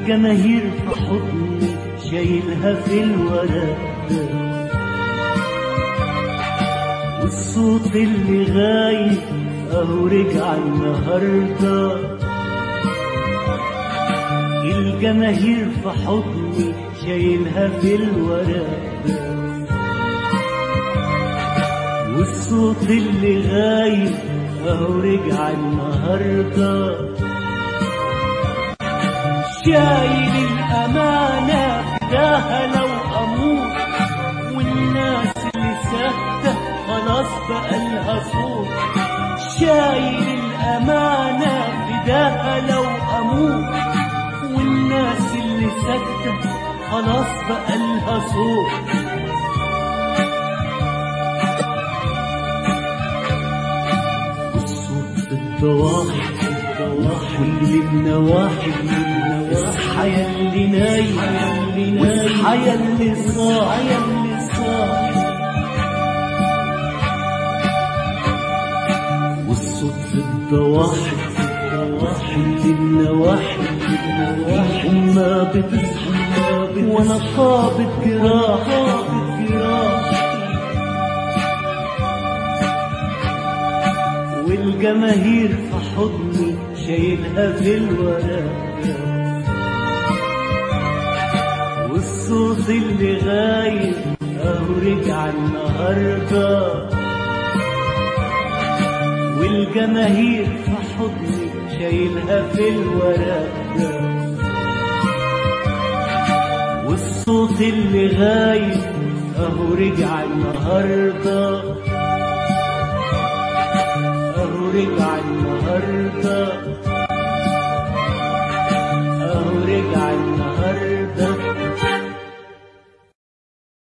والجماهير في حضني شايلها في الورق والصوت اللي غايب اهو رجع النهارده الجماهير في حضني شايلها في الورق والصوت اللي غايب اهو رجع النهارده شايل الامانه فداها لو اموت والناس اللي ساكته خلاص بقى لها صوت شايل الامانه فداها لو اموت والناس اللي ساكته خلاص بقى لها صوت الصوت الضواحي واللي النواحي اصحى يا اللي نايم واصحى يا اللي صاحي يا اللي صاحي والصوت في الضواحي واللي النواحي وما بتصحى وانا قابض جراح قابض جراح والجماهير في حضني شايلها في الورق والصوت اللي غايب اهو رجع النهارده والجماهير في حضني شايلها في الورق والصوت اللي غايب اهو رجع النهارده اهو رجع النهارده